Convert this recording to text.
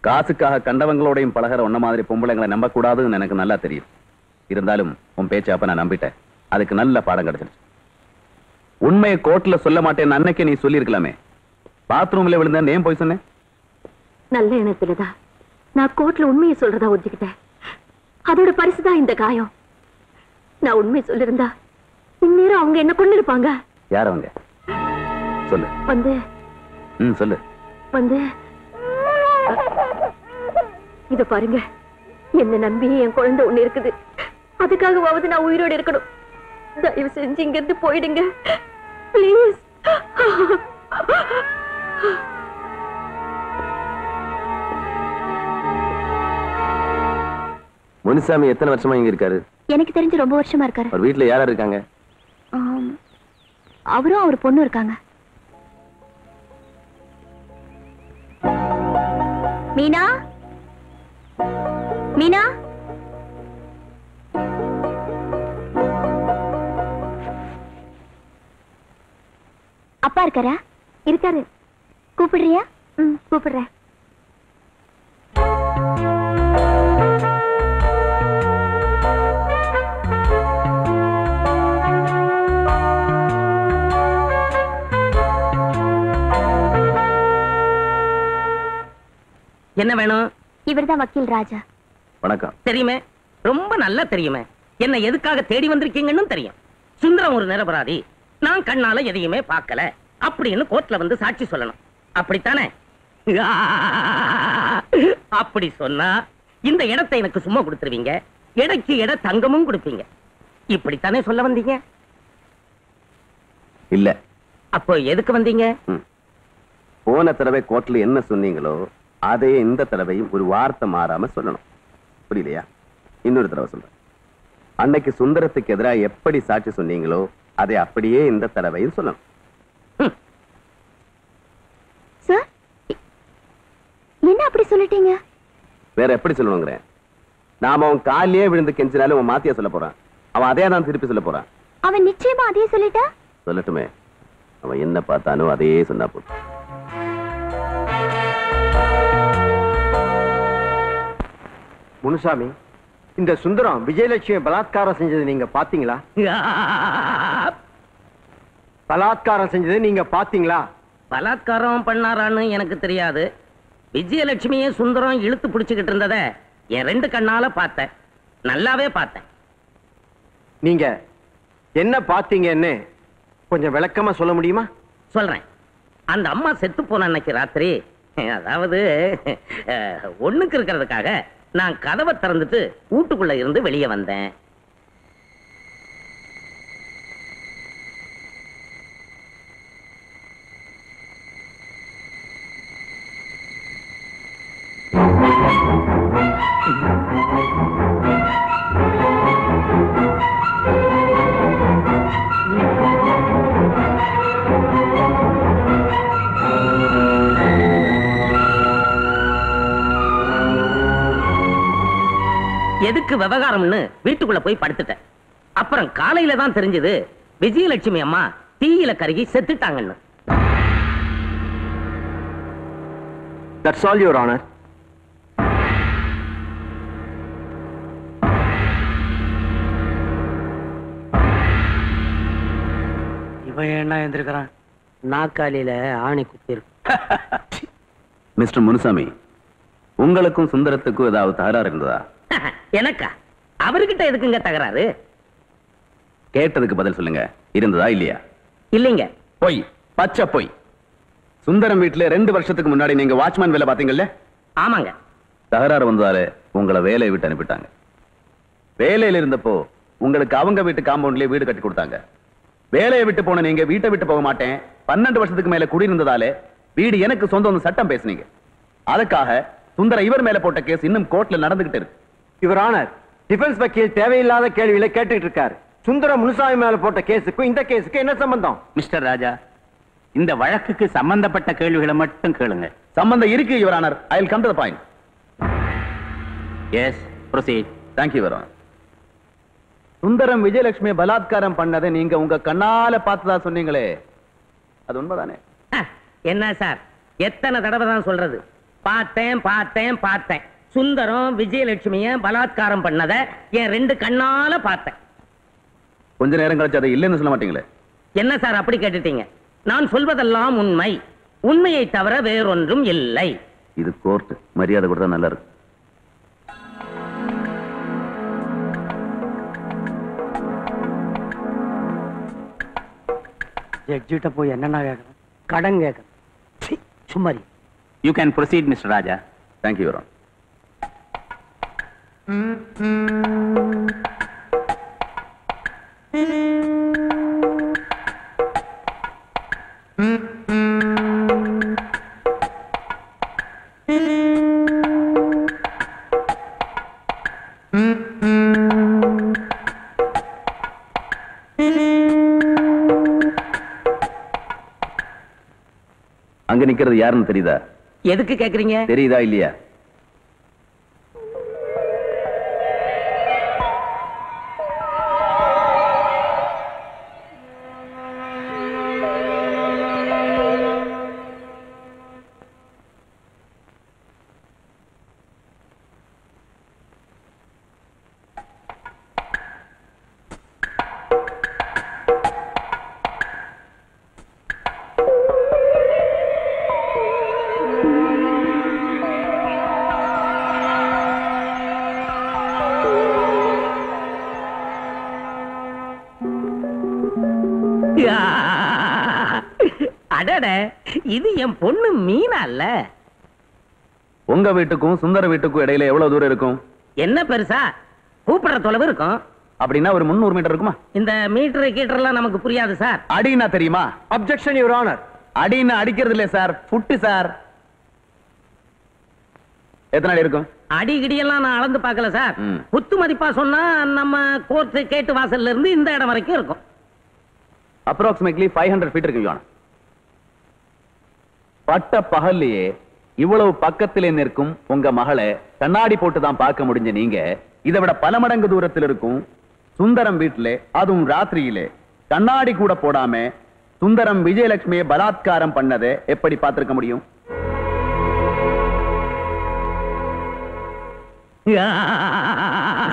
காசுக்காக கண்டவங்களோடையும் பழகிற உன்ன மாதிரி பொம்பளைங்களை நம்ப கூடாதுன்னு எனக்கு நல்லா தெரியும் இருந்தாலும் உன் பேச்ச அப்ப நான் நம்பிட்டேன் அதுக்கு நல்ல பாடம் கிடைச்சிருச்சு உண்மையை கோர்ட்ல சொல்ல மாட்டேன்னு அன்னைக்கே நீ சொல்லியிருக்கலாமே பாத்ரூம்ல விழுந்தேன் ஏன் போய் சொன்னேன் நல்ல எண்ணத்துலதான் நான் கோர்ட்ல உண்மையை சொல்றதா ஒத்துக்கிட்டேன் அதோட பரிசுதான் இந்த காயம் நான் உண்மை சொல்லிருந்தா இந்நேரம் அவங்க என்ன கொண்டு இருப்பாங்க யார் அவங்க சொல்லு வந்து ம் சொல்லு வந்து இத பாருங்க என்ன நம்பி என் குழந்தை ஒண்ணு இருக்குது அதுக்காகவாவது நான் உயிரோட இருக்கணும் தயவு செஞ்சு இங்க இருந்து போயிடுங்க ப்ளீஸ் முனுசாமி எத்தனை வருஷமா இங்க இருக்காரு எனக்கு தெரிஞ்சு ரொம்ப வருஷமா இருக்காரு அவர் வீட்டுல யாரா இருக்காங்க ஆம். அவரும் அவர் பொண்ணு இருக்காங்க மீனா மீனா அப்பா இருக்காரா இருக்காரு கூப்பிடுறியா ம் கூப்பிடுறேன் என்ன வேணும் இவர்தான் வக்கீல் ராஜா வணக்கம் தெரியுமே ரொம்ப நல்லா தெரியுமே என்ன எதுக்காக தேடி வந்திருக்கீங்கன்னு தெரியும் சுந்தரம் ஒரு நிரபராதி நான் கண்ணால எதையுமே பார்க்கல அப்படின்னு கோர்ட்ல வந்து சாட்சி சொல்லணும் அப்படித்தானே அப்படி சொன்னா இந்த இடத்தை எனக்கு சும்மா கொடுத்துருவீங்க எடைக்கு எடை தங்கமும் கொடுப்பீங்க இப்படித்தானே சொல்ல வந்தீங்க இல்ல அப்போ எதுக்கு வந்தீங்க ம். போன தடவை கோர்ட்ல என்ன சொன்னீங்களோ அதே இந்த தடவையும் ஒரு வார்த்தை மாறாம சொல்லணும் புரியலையா இன்னொரு தடவை சொல்றேன் அன்னைக்கு சுந்தரத்துக்கு எதிராக எப்படி சாட்சி சொன்னீங்களோ அதை அப்படியே இந்த தடவையும் சொல்லணும் சார் என்ன அப்படி சொல்லிட்டீங்க வேற எப்படி சொல்லணுங்கிறேன் நாம அவன் காலிலே விழுந்து கெஞ்சினாலும் அவன் மாத்தியா சொல்ல போறான் அவன் அதே தான் திருப்பி சொல்ல போறான் அவன் நிச்சயமா அதே சொல்லிட்டா சொல்லட்டுமே அவன் என்ன பார்த்தானோ அதே சொன்னா போதும் முனுசாமி இந்த சுந்தரம் விஜயலட்சுமி பலாத்காரம் செஞ்சது நீங்க பாத்தீங்களா பலாத்காரம் செஞ்சது நீங்க பாத்தீங்களா பலாத்காரம் பண்ணாரான்னு எனக்கு தெரியாது விஜயலட்சுமியை சுந்தரம் இழுத்து பிடிச்சுக்கிட்டு இருந்தத என் ரெண்டு கண்ணால பார்த்தேன் நல்லாவே பார்த்தேன் நீங்க என்ன பாத்தீங்கன்னு கொஞ்சம் விளக்கமா சொல்ல முடியுமா சொல்றேன் அந்த அம்மா செத்து போன அன்னைக்கு ராத்திரி அதாவது அஹ், ஒண்ணுக்கு இருக்கிறதுக்காக நான் கதவை திறந்துட்டு வீட்டுக்குள்ள இருந்து வெளியே வந்தேன் எதுக்கு விவகாரம்னு வீட்டுக்குள்ள போய் படுத்துட்டேன் அப்புறம் காலையில தான் தெரிஞ்சது விஜயலட்சுமி அம்மா தீயில கருகி செத்துட்டாங்கன்னு தட்ஸ் ஆல் யுவர் ஆனர் இவன் என்ன எந்திருக்கிறான் நாக்காலியில ஆணி குத்தி இருக்கு மிஸ்டர் முனுசாமி உங்களுக்கும் சுந்தரத்துக்கும் ஏதாவது தகராறு இருந்ததா எனக்கா அவர்கிட்ட எதுக்குங்க தகராறு கேட்டதுக்கு பதில் சொல்லுங்க இருந்ததா இல்லையா இல்லைங்க பொய் பச்சை பொய் சுந்தரம் வீட்டுல ரெண்டு வருஷத்துக்கு முன்னாடி நீங்க வாட்ச்மேன் வேலை பாத்தீங்கல்ல ஆமாங்க தகராறு வந்ததாலே உங்களை வேலையை விட்டு அனுப்பிட்டாங்க வேலையில இருந்தப்போ உங்களுக்கு அவங்க வீட்டு காம்பவுண்ட்லயே வீடு கட்டி கொடுத்தாங்க வேலையை விட்டு போன நீங்க வீட்டை விட்டு போக மாட்டேன் பன்னெண்டு வருஷத்துக்கு மேல குடியிருந்ததாலே வீடு எனக்கு சொந்தம் சட்டம் பேசுனீங்க அதுக்காக சுந்தர இவர் மேல போட்ட கேஸ் இன்னும் கோர்ட்ல நடந்துகிட்டு இருக்கு யுவர் ஆனர் டிஃபென்ஸ் வக்கீல் தேவையில்லாத கேள்வியில கேட்டுட்டு இருக்காரு சுந்தரம் முனுசாமி மேல போட்ட கேஸுக்கும் இந்த கேஸுக்கும் என்ன சம்பந்தம் மிஸ்டர் ராஜா இந்த வழக்குக்கு சம்பந்தப்பட்ட கேள்விகளை மட்டும் கேளுங்க சம்பந்தம் இருக்கு your honour I will come to the point yes proceed thank you your honour Sundaram Vijayalakshmi பலாத்காரம் பண்ணதை நீங்க உங்க கண்ணால பார்த்ததா சொன்னீங்களே அது உண்மைதானே அஹ், என்ன சார் எத்தனை தடவை தான் சொல்றது பார்த்தேன் பார்த்தேன் பார்த்தேன் சுந்தரம் விஜயலட்சுமிய பலாத்காரம் பண்ணத என் ரெண்டு கண்ணால பார்த்தேன் கொஞ்ச நேரம் கழிச்சு அதை இல்லைன்னு சொல்ல மாட்டீங்களே என்ன சார் அப்படி கேட்டுட்டீங்க நான் சொல்வதெல்லாம் உண்மை உண்மையை தவிர வேறொன்றும் இல்லை இது கோர்ட் மரியாதை கொடுத்தா நல்லா இருக்கும் ஜட்ஜிட்ட போய் என்னென்ன கேட்கறேன் கடன் கேட்கறேன் சும்மாரி you can proceed mister Raja thank you your அங்க நிக்கிறது யாருன்னு தெரியுதா எதுக்கு கேக்குறீங்க தெரியுதா இல்லையா யா. அடட இது என் பொண்ணு மீனா இல்ல உங்க வீட்டுக்கும் சுந்தர வீட்டுக்கும் இடையில எவ்வளவு தூரம் இருக்கும் என்ன பெருசா கூப்பிடுற தொலைவு இருக்கும் அப்படின்னா ஒரு முந்நூறு மீட்டர் இருக்குமா இந்த மீட்டர் கீட்டர்லாம் நமக்கு புரியாது சார் அடின்னா தெரியுமா அப்செக்ஷன் யுவர் ஆனர் அடின்னு அடிக்கிறது இல்லையா சார் புட்டு சார் எத்தனை அடி இருக்கும் அடி கிடியெல்லாம் நான் அளந்து பார்க்கல சார் ம். குத்து மதிப்பா சொன்னா நம்ம கோர்ட் கேட்டு வாசல்ல இருந்து இந்த இடம் வரைக்கும் இருக்கும் அப்ராக்சிமேட்லி ஃபைவ் ஹண்ட்ரட் ஃபீட் இருக்கு யோனா பட்ட பகல்லையே இவ்வளவு பக்கத்திலே நிற்கும் உங்க மகளை கண்ணாடி போட்டு தான் பார்க்க முடிஞ்ச நீங்க இதை விட பல மடங்கு தூரத்தில் இருக்கும் சுந்தரம் வீட்டிலே அதுவும் ராத்திரியிலே கண்ணாடி கூட போடாம சுந்தரம் விஜயலட்சுமியை பலாத்காரம் பண்ணதை எப்படி பார்த்திருக்க முடியும் யா.